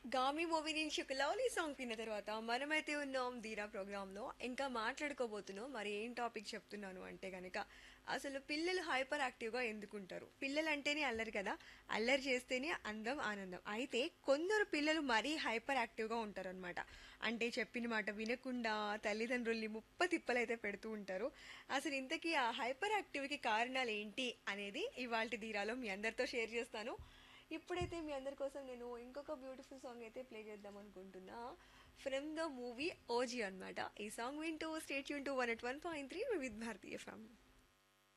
గామి movie నుంచి ఒక lovely song విన్న తర్వాత మనమైతే ఉన్నాం ధీరా ప్రోగ్రాంలో ఇంకా మాట్లాడుకోబోతున్నాం మరి ఏం టాపిక్ చెప్తున్నాను అంటే కనుక అసలు పిల్లలు హైపర్ యాక్టివ్గా ఎందుకుంటారు పిల్లలు అంటేనే అల్లరి కదా అల్లరి చేస్తేనే అందం ఆనందం అయితే కొందరు పిల్లలు మరీ హైపర్ యాక్టివ్గా ఉంటారనమాట అంటే చెప్పిన మాట వినకుండా తల్లిదండ్రుల్ని ముప్ప తిప్పలైతే పెడుతూ ఉంటారు అసలు ఇంతకీ ఆ హైపర్ యాక్టివ్కి కారణాలు ఏంటి అనేది ఇవాళ ధీరాలో మీ అందరితో షేర్ చేస్తాను ఇప్పుడైతే మీ అందరి కోసం నేను ఇంకొక బ్యూటిఫుల్ సాంగ్ అయితే ప్లే చేద్దాం అనుకుంటున్నా ఫ్రమ్ ద మూవీ ఓజీ అన్నమాట ఈ సాంగ్ వింటూ స్టేట్ యూన్ to one at one point three with భారతీయ ఫ్యామిలీ